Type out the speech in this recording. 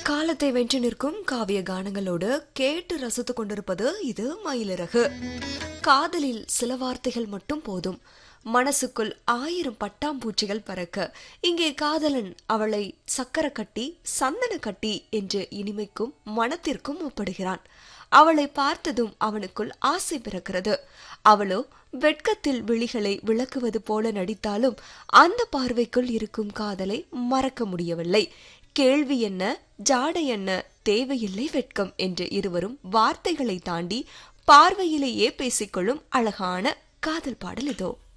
காலத்தை வென்று நிற்கும் காவிய கானங்களோடு கேட்டு ரசித்துக் கொண்டிருப்பது இது மயிலிறகு காதலில் சில வார்த்தைகள் மட்டும் போதும் மனசுக்குள் ஆயிரம் பட்டாம்பூச்சிகள் பறக்க இங்கே காதலன் அவளை சக்கர கட்டி சந்தன கட்டி என்று இனிமைக்கும் மனத்திற்கும் ஒப்படுகிறான் அவளை பார்த்ததும் அவனுக்குள் ஆசை பிறக்கிறது அவளோ வெட்கத்தில் விழிகளை விளக்குவது போல நடித்தாலும் அந்த பார்வைக்குள் இருக்கும் காதலை மறக்க முடியவில்லை கேள்வி என்ன ஜாடை என்ன தேவையில்லை வெட்கம் என்று இருவரும் வார்த்தைகளை தாண்டி பார்வையிலேயே பேசிக்கொள்ளும் அழகான காதல் பாடல் இதோ